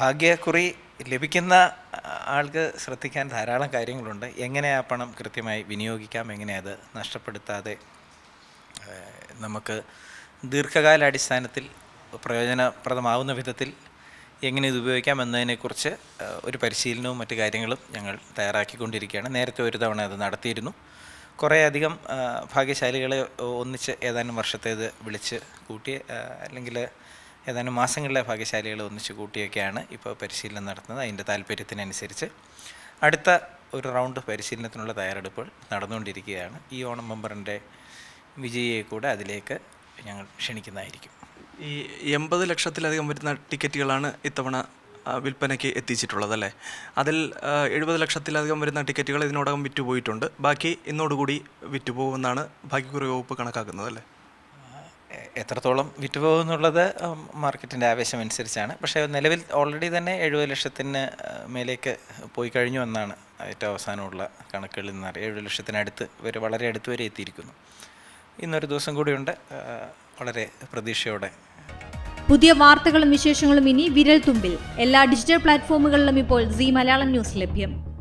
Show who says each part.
Speaker 1: ഭാഗ്യക്കുറി ലഭിക്കുന്ന ആൾക്ക് ശ്രദ്ധിക്കാൻ ധാരാളം കാര്യങ്ങളുണ്ട് എങ്ങനെ ആ പണം കൃത്യമായി വിനിയോഗിക്കാം എങ്ങനെ അത് നഷ്ടപ്പെടുത്താതെ ഏഹ്, നമുക്ക് ദീർഘകാലാടിസ്ഥാനത്തിൽ പ്രയോജനപ്രദമാവുന്ന വിധത്തിൽ എങ്ങനെ ഇത് ഉപയോഗിക്കാം എന്നതിനെക്കുറിച്ച് ഏഹ്, ഒരു പരിശീലനവും മറ്റു കാര്യങ്ങളും ഞങ്ങൾ തയ്യാറാക്കിക്കൊണ്ടിരിക്കുകയാണ് നേരത്തെ ഒരു തവണ അത് നടത്തിയിരുന്നു കുറേയധികം ആ, ഭാഗ്യശാലികളെ ഒന്നിച്ച് ഏതാനും വർഷത്തേത് വിളിച്ച് കൂട്ടി ആ, അല്ലെങ്കിൽ ഏതാനും മാസങ്ങളിലെ ഭാഗ്യശാലികളെ ഒന്നിച്ച് കൂട്ടിയൊക്കെയാണ് ഇപ്പോൾ പരിശീലനം നടത്തുന്നത് അതിൻ്റെ താല്പര്യത്തിനനുസരിച്ച് അടുത്ത ഒരു റൗണ്ട് പരിശീലനത്തിനുള്ള തയ്യാറെടുപ്പുകൾ നടന്നുകൊണ്ടിരിക്കുകയാണ് ഈ ഓണം ബമ്പറിൻ്റെ വിജയിയെ കൂടെ അതിലേക്ക് ഞങ്ങൾ ക്ഷണിക്കുന്നതായിരിക്കും
Speaker 2: ഈ എൺപത് ലക്ഷത്തിലധികം വരുന്ന ടിക്കറ്റുകളാണ് ഇത്തവണ ആ, വിൽപ്പനയ്ക്ക് എത്തിച്ചിട്ടുള്ളത് അല്ലേ അതിൽ ആ, എഴുപത് ലക്ഷത്തിലധികം വരുന്ന ടിക്കറ്റുകൾ ഇതിനോടകം വിറ്റുപോയിട്ടുണ്ട് ബാക്കി ഇന്നോടുകൂടി വിറ്റുപോകുമെന്നാണ് ഭാഗ്യക്കുറി വകുപ്പ് കണക്കാക്കുന്നത് അല്ലേ
Speaker 1: എ- എത്രത്തോളം വിറ്റുപോകുന്നുള്ളത് മാർക്കറ്റിൻ്റെ ആവേശം അനുസരിച്ചാണ് പക്ഷേ നിലവിൽ ഓൾറെഡി തന്നെ എഴുപത് ലക്ഷത്തിന് ആ, മേലേക്ക് പോയി കഴിഞ്ഞു എന്നാണ് ഏറ്റവും അവസാനമുള്ള കണക്കുകളിൽ നിന്ന് അറിയാം എഴുപത് ലക്ഷത്തിനടുത്ത് വരെ വളരെ അടുത്ത് വരെ എത്തിയിരിക്കുന്നു ഇന്നൊരു ദിവസം കൂടിയുണ്ട് ആ, വളരെ പ്രതീക്ഷയോടെ
Speaker 3: പുതിയ വാർത്തകളും വിശേഷങ്ങളും ഇനി വിരൽ തുമ്പിൽ എല്ലാ ഡിജിറ്റൽ പ്ലാറ്റ്ഫോമുകളിലും ഇപ്പോൾ സി മലയാളം ന്യൂസ് ലഭ്യം